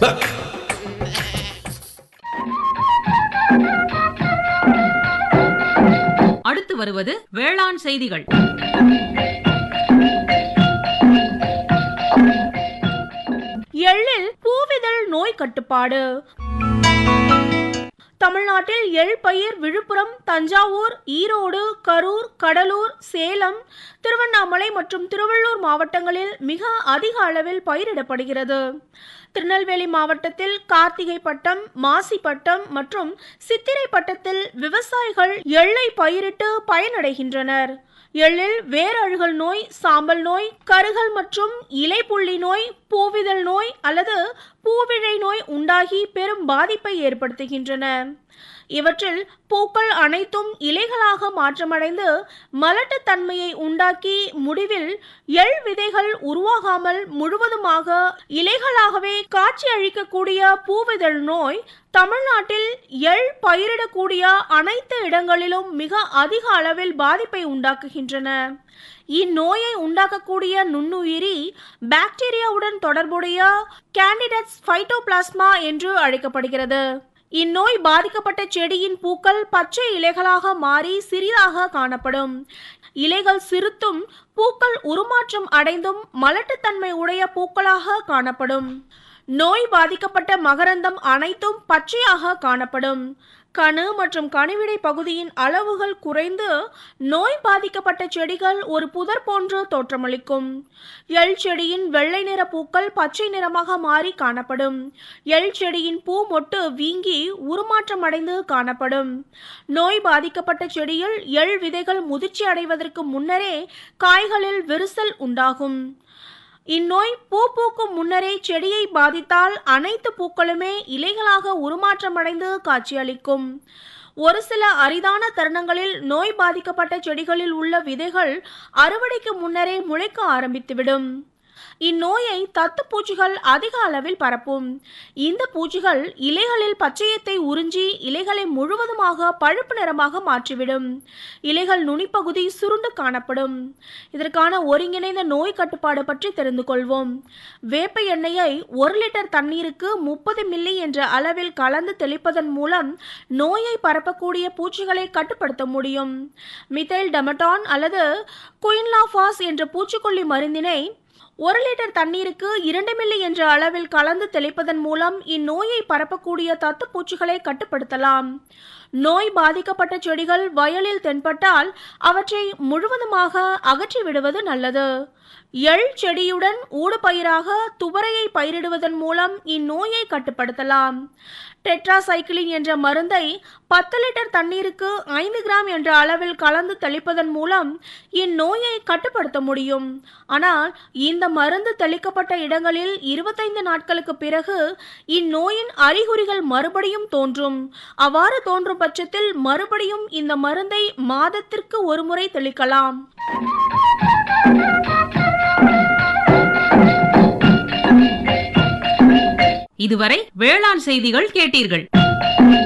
அடுத்து வருவது வேளாண் செய்திகள் எள்ளில் பூவிதழ் நோய் கட்டுப்பாடு தமிழ்நாட்டில் எள் பயிர் விழுப்புரம் தஞ்சாவூர் ஈரோடு கரூர் கடலூர் சேலம் திருவண்ணாமலை மற்றும் திருவள்ளூர் மாவட்டங்களில் மிக அதிக அளவில் பயிரிடப்படுகிறது திருநெல்வேலி மாவட்டத்தில் கார்த்திகை பட்டம் மாசி பட்டம் மற்றும் சித்திரை பட்டத்தில் விவசாயிகள் எள்ளை பயிரிட்டு பயனடைகின்றனர் எள்ளில் வேரழுகல் நோய் சாம்பல் நோய் கருகல் மற்றும் இலைப்புள்ளி நோய் பூவிதழ் நோய் அல்லது பூவிழை நோய் உண்டாகி பெரும் பாதிப்பை ஏற்படுத்துகின்றன இவற்றில் பூக்கள் அனைத்தும் இலைகளாக மாற்றமடைந்து மலட்டுத்தன்மையை உண்டாக்கி முடிவில் எள் விதைகள் உருவாகாமல் முழுவதுமாக இலைகளாகவே காட்சி அளிக்கக்கூடிய பூவிதழ் நோய் தமிழ்நாட்டில் எள் பயிரிடக்கூடிய அனைத்து இடங்களிலும் மிக அதிக அளவில் பாதிப்பை உண்டாக்குகின்றன இந்நோயை உண்டாக்கக்கூடிய நுண்ணுயிரி பாக்டீரியாவுடன் தொடர்புடைய கேண்டிடட்ஸ் ஃபைட்டோபிளாஸ்மா என்று அழைக்கப்படுகிறது இந்நோய் பாதிக்கப்பட்ட செடியின் பூக்கள் பச்சை இலைகளாக மாறி சிறிதாக காணப்படும் இலைகள் சிறுத்தும் பூக்கள் உருமாற்றம் அடைந்தும் மலட்டுத்தன்மை உடைய பூக்களாக காணப்படும் நோய் பாதிக்கப்பட்ட மகரந்தம் அனைத்தும் பச்சையாக காணப்படும் கணு மற்றும் கணுவிடை பகுதியின் அளவுகள் குறைந்து நோய் பாதிக்கப்பட்ட செடிகள் ஒரு புதர் போன்று தோற்றமளிக்கும் எள் செடியின் வெள்ளை நிற பூக்கள் பச்சை நிறமாக மாறி காணப்படும் எள் செடியின் பூ மொட்டு வீங்கி உருமாற்றம் அடைந்து காணப்படும் நோய் பாதிக்கப்பட்ட செடியில் எள் விதைகள் முதிர்ச்சி அடைவதற்கு முன்னரே காய்களில் விரிசல் உண்டாகும் இந்நோய் பூ பூக்கும் முன்னரே செடியை பாதித்தால் அனைத்து பூக்களுமே இலைகளாக உருமாற்றமடைந்து காட்சியளிக்கும் ஒரு சில அரிதான தருணங்களில் நோய் பாதிக்கப்பட்ட செடிகளில் உள்ள விதைகள் அறுவடைக்கு முன்னரே முளைக்க ஆரம்பித்துவிடும் இந்நோயை தத்து பூச்சிகள் அதிக அளவில் பரப்பும் இந்த பூச்சிகள் இலைகளில் பச்சையத்தை உறிஞ்சி இலைகளை முழுவதுமாக பழுப்பு நிறமாக மாற்றிவிடும் இலைகள் நுனிப்பகுதி சுருண்டு காணப்படும் இதற்கான ஒருங்கிணைந்த நோய் கட்டுப்பாடு பற்றி தெரிந்து கொள்வோம் வேப்ப எண்ணெயை ஒரு லிட்டர் தண்ணீருக்கு முப்பது மில்லி என்ற அளவில் கலந்து தெளிப்பதன் மூலம் நோயை பரப்பக்கூடிய பூச்சிகளை கட்டுப்படுத்த முடியும் மிதைல் டெமட்டான் அல்லது குயின்லாஃபாஸ் என்ற பூச்சிக்கொல்லி மருந்தினை ஒரு லிட்டர் தண்ணீருக்கு இரண்டு மில்லி என்ற அளவில் கலந்து தெளிப்பதன் மூலம் இந்நோயை பரப்பக்கூடிய தத்து பூச்சிகளை கட்டுப்படுத்தலாம் நோய் பாதிக்கப்பட்ட செடிகள் வயலில் தென்பட்டால் அவற்றை முழுவதுமாக அகற்றி விடுவது நல்லது எள் செடியுடன் ஊடுபயிராக துவரையை பயிரிடுவதன் மூலம் இந்நோயை கட்டுப்படுத்தலாம் டெட்ராசைக்கிளின் என்ற மருந்தை பத்து லிட்டர் தண்ணீருக்கு ஐந்து கிராம் என்ற அளவில் கலந்து தெளிப்பதன் மூலம் இந்நோயை கட்டுப்படுத்த முடியும் ஆனால் இந்த மருந்து தெளிக்கப்பட்ட இடங்களில் இருபத்தைந்து நாட்களுக்கு பிறகு இந்நோயின் அறிகுறிகள் மறுபடியும் தோன்றும் அவ்வாறு தோன்றும் பட்சத்தில் மறுபடியும் இந்த மருந்தை மாதத்திற்கு ஒருமுறை தெளிக்கலாம் இதுவரை வேளாண் செய்திகள் கேட்டீர்கள்